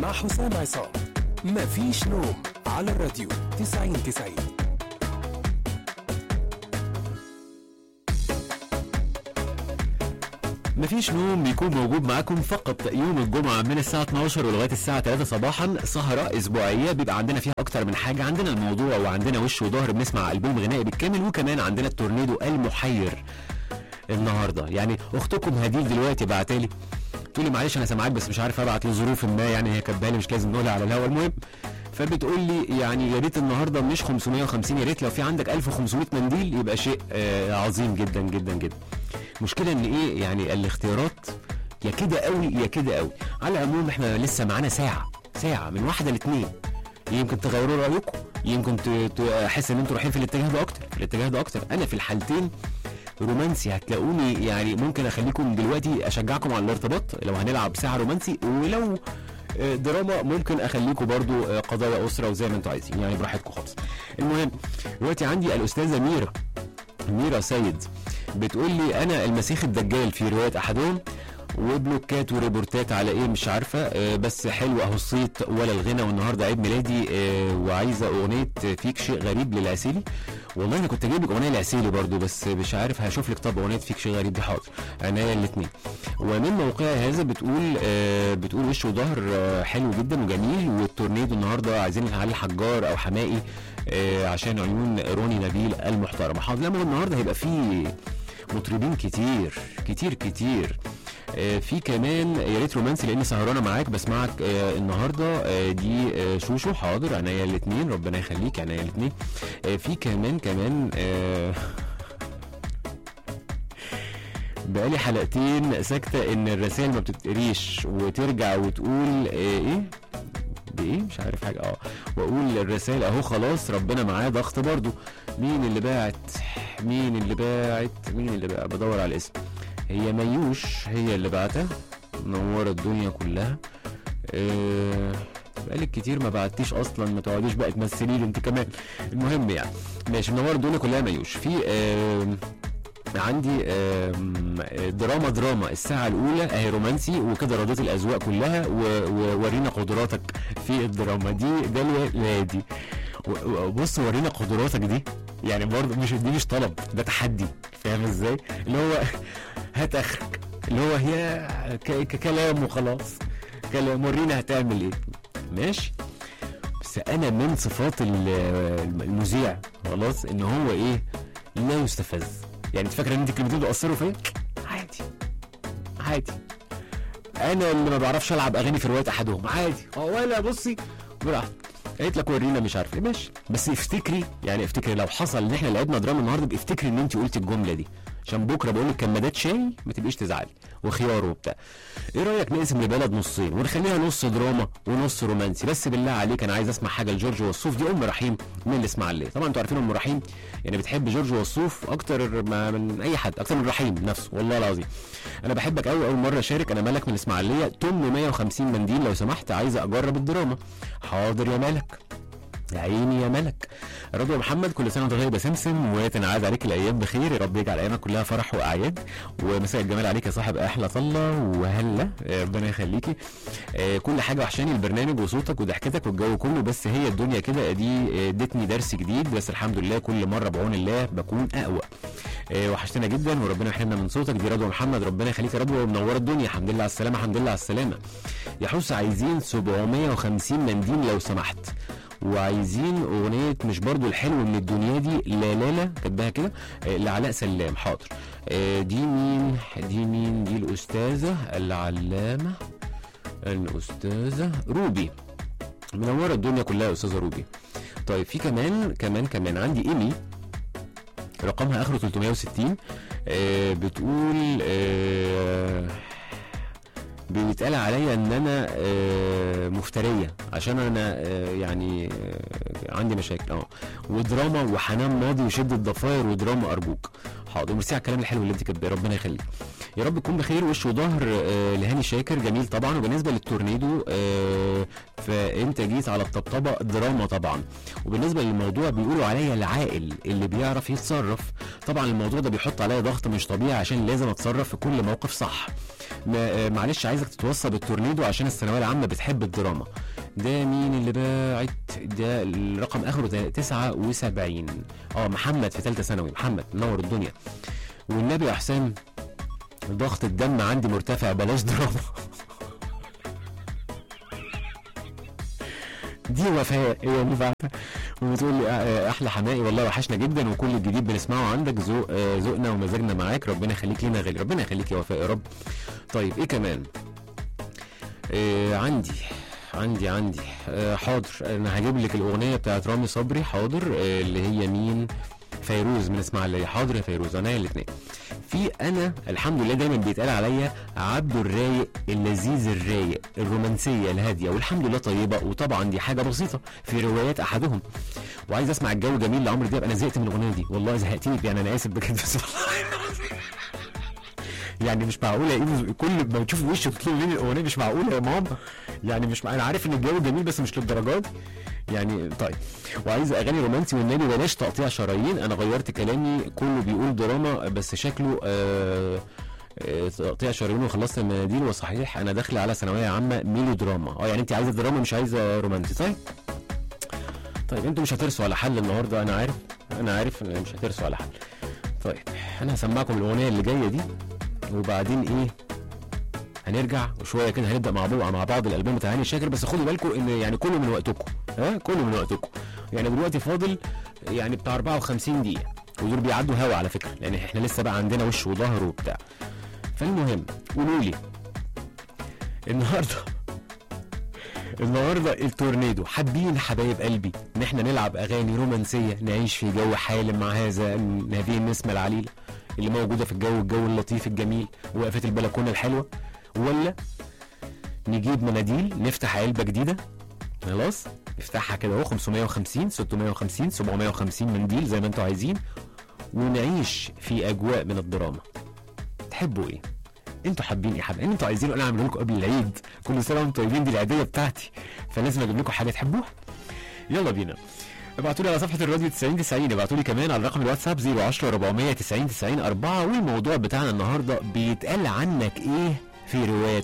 مع حسام عصام مفيش نوم على الراديو 90 90 مفيش نوم بيكون موجود معاكم فقط يوم الجمعة من الساعة 12 ولغاية الساعة 3 صباحا سهرة أسبوعية بيبقى عندنا فيها أكتر من حاجة عندنا الموضوع وعندنا وش وظهر بنسمع ألبوم غنائي بالكامل وكمان عندنا التورنيدو المحير النهارده يعني اختكم هديل دلوقتي بعتالي تقول لي معلش انا سامعاك بس مش عارف ابعت لظروف ما يعني هي كاتبه لي مش لازم نقولها على الهوا المهم فبتقول لي يعني يا ريت النهارده مش 550 يا ريت لو في عندك 1500 منديل يبقى شيء آه عظيم جدا جدا جدا المشكله ان ايه يعني الاختيارات يا كده قوي يا كده قوي على العموم احنا لسه معانا ساعه ساعه من واحده لاثنين يمكن تغيروا رايكم يمكن ت- ت- احس ان انتوا رايحين في الاتجاه ده اكتر في الاتجاه ده اكتر انا في الحالتين رومانسي هتلاقوني يعني ممكن اخليكم دلوقتي اشجعكم على الارتباط لو هنلعب ساعه رومانسي ولو آه، دراما ممكن اخليكم برضو آه، قضايا اسره وزي ما انتوا عايزين يعني براحتكم خالص المهم دلوقتي عندي الاستاذه ميرا ميرا سيد بتقول لي انا المسيح الدجال في روايه احدهم وبلوكات وريبورتات على ايه مش عارفه آه، بس حلو اهو الصيت ولا الغنى والنهارده عيد ميلادي آه، وعايزه اغنيه فيك شيء غريب للعسيلي والله انا كنت جايب لك اغنيه لعسيلي برضو بس مش عارف هشوف لك طب اغنيه فيك شيء غريب دي حاضر عناية الاثنين ومن موقعها هذا بتقول آه، بتقول وش وظهر آه، حلو جدا وجميل والتورنيدو النهارده عايزين علي حجار او حمائي آه، عشان عيون روني نبيل المحترمه حاضر لما النهارده هيبقى فيه مطربين كتير كتير كتير آه، في كمان يا ريت رومانسي لاني سهرانه معاك بسمعك آه، النهارده آه، دي آه، شوشو حاضر عينيا الاثنين ربنا يخليك عينيا الاثنين في كمان كمان آه، بقالي حلقتين ساكته ان الرسائل ما بتتقريش وترجع وتقول آه، ايه بايه مش عارف حاجه اه واقول الرسائل اهو خلاص ربنا معاه ضغط برضو مين اللي باعت مين اللي باعت مين اللي باعت بدور على الاسم هي ميوش هي اللي بعتها منوره الدنيا كلها آه بقالك كتير ما بعتيش اصلا ما تقعديش بقى تمثلي لي انت كمان المهم يعني ماشي منوره الدنيا كلها ميوش في آه عندي آم، دراما دراما الساعة الأولى أهي رومانسي وكده رضيت الأذواق كلها و- وورينا قدراتك في الدراما دي ده الوادي و- و- بص ورينا قدراتك دي يعني برضه مش دي مش طلب ده تحدي فاهم ازاي؟ اللي هو هات اخرك اللي هو هي ك- ك- كلام وخلاص كلام ورينا هتعمل ايه ماشي بس انا من صفات ال- المذيع خلاص ان هو ايه لا يستفز يعني انت فاكر ان انت الكلمتين دول اثروا فيا عادي عادي انا اللي ما بعرفش العب اغاني في روايه احدهم عادي اه ولا بصي براحتك قالت لك ورينا مش عارف ايه ماشي بس افتكري يعني افتكري لو حصل ان احنا لعبنا دراما النهارده يبقى افتكري ان انت قلتي الجمله دي عشان بكره بقول لك كمادات شاي ما تبقيش تزعلي وخيار وبتاع ايه رايك نقسم البلد نصين ونخليها نص دراما ونص رومانسي بس بالله عليك انا عايز اسمع حاجه لجورج وصوف دي ام رحيم من الاسماعيليه طبعا انتوا عارفين ام رحيم يعني بتحب جورج وصوف اكتر ما من اي حد اكتر من رحيم نفسه والله العظيم انا بحبك قوي اول مره اشارك انا ملك من الاسماعيليه 850 منديل لو سمحت عايزه اجرب الدراما حاضر يا ملك يا عيني يا ملك رضوى محمد كل سنه وانت طيب يا سمسم وتنعاد عليك الايام بخير يا رب يجعل ايامك كلها فرح واعياد ومساء الجمال عليك يا صاحب احلى طله وهلا آه، ربنا يخليكي آه، كل حاجه وحشاني البرنامج وصوتك وضحكتك والجو كله بس هي الدنيا كده دي آه، ادتني درس جديد بس الحمد لله كل مره بعون الله بكون اقوى آه، وحشتنا جدا وربنا يحرمنا من صوتك دي رضوى محمد ربنا يخليك يا رضوى ومنوره الدنيا الحمد لله على السلامه الحمد لله على السلامه يا حس عايزين 750 منديل لو سمحت وعايزين اغنيه مش برضو الحلو من الدنيا دي لا لا لا كاتباها كده آه، لعلاء سلام حاضر آه، دي مين دي مين دي الاستاذه العلامه الاستاذه روبي منوره الدنيا كلها يا استاذه روبي طيب في كمان كمان كمان عندي ايمي رقمها اخره 360 آه بتقول آه بيتقال عليا ان انا آه مفتريه عشان انا آه يعني آه عندي مشاكل اه ودراما وحنان ماضي وشده ضفاير ودراما ارجوك حاضر ميرسي على الكلام الحلو اللي انت كاتباه ربنا يخليك يا رب تكون بخير وش وظهر آه لهاني شاكر جميل طبعا وبالنسبه للتورنيدو آه فانت جيت على الطبطبه دراما طبعا وبالنسبه للموضوع بيقولوا عليا العاقل اللي بيعرف يتصرف طبعا الموضوع ده بيحط عليا ضغط مش طبيعي عشان لازم اتصرف في كل موقف صح ما آه، معلش عايزك تتوصى بالتورنيدو عشان الثانويه العامه بتحب الدراما ده مين اللي باعت ده الرقم اخره تا- 79 اه محمد في ثالثه ثانوي محمد منور الدنيا والنبي يا حسام ضغط الدم عندي مرتفع بلاش دراما دي وفاء هي اللي بعتها وبتقول لي آه، احلى حمائي والله وحشنا جدا وكل الجديد بنسمعه عندك ذوق آه، ذوقنا ومزاجنا معاك ربنا يخليك لينا غالي ربنا يخليك يا وفاء يا رب طيب ايه كمان آه عندي عندي عندي آه حاضر انا هجيب لك الاغنيه بتاعت رامي صبري حاضر آه اللي هي مين فيروز من اسماعيليه حاضر يا فيروز انا الاثنين في انا الحمد لله دايما بيتقال عليا عبده الرايق اللذيذ الرايق الرومانسيه الهاديه والحمد لله طيبه وطبعا دي حاجه بسيطه في روايات احدهم وعايز اسمع الجو جميل لعمرو دياب انا زهقت من الاغنيه دي والله زهقتني يعني انا اسف بجد بس والله يعني مش معقوله يا ايدي كل ما تشوف وشه تطلب لي الاغنيه مش معقوله يا ماما يعني مش مع... انا عارف ان الجو جميل بس مش للدرجات دي يعني طيب وعايز اغاني رومانسي والنبي بلاش تقطيع شرايين انا غيرت كلامي كله بيقول دراما بس شكله آه آه، تقطيع شرايين وخلصت المناديل وصحيح انا داخله على ثانويه عامه ميلو دراما اه يعني انت عايزه دراما مش عايزه رومانسي طيب طيب انتوا مش هترسوا على حل النهارده انا عارف انا عارف ان مش هترسوا على حل طيب انا هسمعكم الاغنيه اللي جايه دي وبعدين ايه هنرجع وشويه كده هنبدا مع بعض مع بعض الالبوم بتاع هاني شاكر بس خدوا بالكم ان يعني كله من وقتكم ها كله من وقتكم يعني دلوقتي فاضل يعني بتاع 54 دقيقه ودول بيعدوا هوا على فكره لان احنا لسه بقى عندنا وش وظهر وبتاع فالمهم قولوا لي النهارده النهارده التورنيدو حابين حبايب قلبي ان احنا نلعب اغاني رومانسيه نعيش في جو حالم مع هذا هذه النسمه العليله اللي موجوده في الجو الجو اللطيف الجميل وقفه البلكونه الحلوه ولا نجيب مناديل نفتح علبه جديده خلاص نفتحها كده اهو 550 650 750 منديل زي ما انتوا عايزين ونعيش في اجواء من الدراما تحبوا ايه انتوا حابين ايه حابين انتوا عايزينه انا اعمل لكم قبل العيد كل سنه وانتم طيبين دي العيديه بتاعتي فلازم اجيب لكم حاجه تحبوها يلا بينا ابعتوا لي على صفحه الراديو 90 90 ابعتوا لي كمان على رقم الواتساب 010 490 90 4 والموضوع بتاعنا النهارده بيتقال عنك ايه في روايه